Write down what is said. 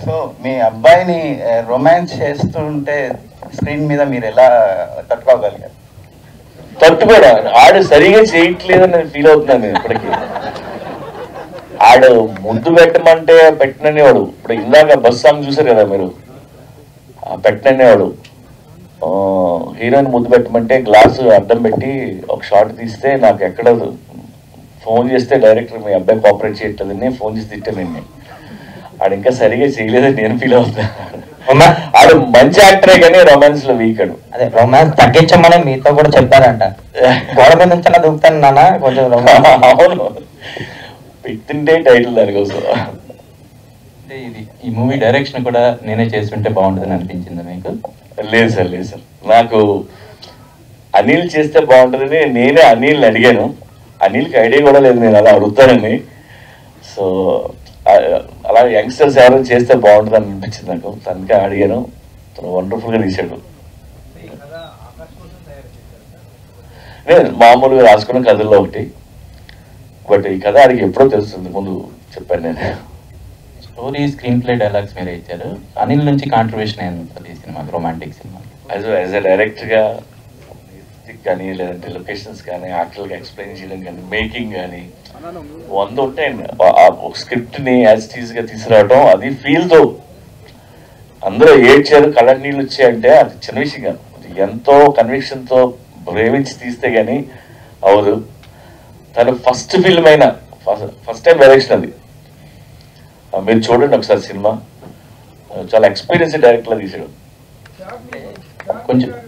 So మీ అబ్బాయిని romance చేస్తుంటే screen మీద మీరు ఎలా తట్టుకోగలిగారు తట్టుకోడా ఆడు సరిగా చేయట్లేదని నేను ఫీల్ అవుతున్నాను నేను ఇప్పటికీ ఆడు ముద్దు పెట్టమంటే పెట్టననేవాడు ఇప్పుడు ఇందాక బస్ సాంగ్ చూసారు కదా మీరు ఆ పెట్టననేవాడు ఆ, హీరోయిన్ ముద్దు పెట్టమంటే గ్లాసు అడ్డం పెట్టి ఒక షాట్ తీస్తే నాకు ఎక్కడ ఫోన్ చేస్తే డైరెక్టర్ మీ అబ్బాయి కోఆపరేట్ చేయట్లేదని ఫోన్ చేసి తిట్టానండి ఆడు ఇంకా సరిగా చేయలేదని నేను ఫీల్ అవుతాను ఆడు మంచి యాక్టరే కానీ రొమాన్స్ లో వీక్ ఆడు అదే రొమాన్స్ తగ్గించమని మీతో కూడా చెప్పారంట గోడ మీద నుంచి అలా దూకుతాను నాన్న కొంచెం romance. అవును పెట్టిండే టైటిల్ దానికోసం అంటే ఇది ఈ మూవీ డైరెక్షన్ కూడా నేనే చేస్తుంటే బాగుంటుందని అనిపించింది మీకు లేదు సార్ లేదు సార్ నాకు అనిల్ చేస్తే బాగుంటుందని నేనే అనిల్ని అడిగాను అనిల్కి ఐడియా కూడా లేదు నేను అలా అడుగుతానని సో ఆ- అలా యంగ్స్టర్స్ ఎవరైనా చేస్తే బాగుంటుంది అని అనిపించింది నాకు తనకే అడిగాను తను వండర్ఫుల్గా తీశాడు నేను మామూలుగా రాసుకున్న కథల్లో ఒకటి బట్ ఈ కథ ఆడికి ఎప్పుడో తెలుస్తుంది ముందు చెప్పాను నేను స్టోరీ స్క్రీన్ ప్లే డైలాగ్స్ మీరే ఇచ్చారు అనిల్ నుంచి కాంట్రిబ్యూషన్ ఎంత ఈ సినిమాకి రొమాంటిక్ సినిమా యాజ్ యాజ్ ఎ డైరెక్టర్గా మ్యూజిక్ కానీ లేదంటే లొకేషన్స్ కానీ యాక్చువల్గా ఎక్స్ప్లెయిన్ చేయడం కానీ మేకింగ్ కానీ వంద ఉంటాయండి ఆ- ఆ ఒక స్క్రిప్ట్ని యాజ్ టీజ్గా తీసుకురావడం అది ఫీల్తో అందరూ ఏడ్చారు కళ్ళ నీళ్ళు వచ్చాయంటే అది చిన్న విషయం కాదు అది ఎంతో కన్విక్షన్తో ప్రేమించి తీస్తే కానీ అవదు తన ఫస్ట్ ఫిల్మ్ అయిన ఫస్ట్ టైం డైరెక్షన్ అది ఆ, మీరు చూడండి ఒకసారి సినిమా ఆ, చాలా ఎక్స్పీరియన్స్ డైరెక్టర్లా తీసాడు కొంచెం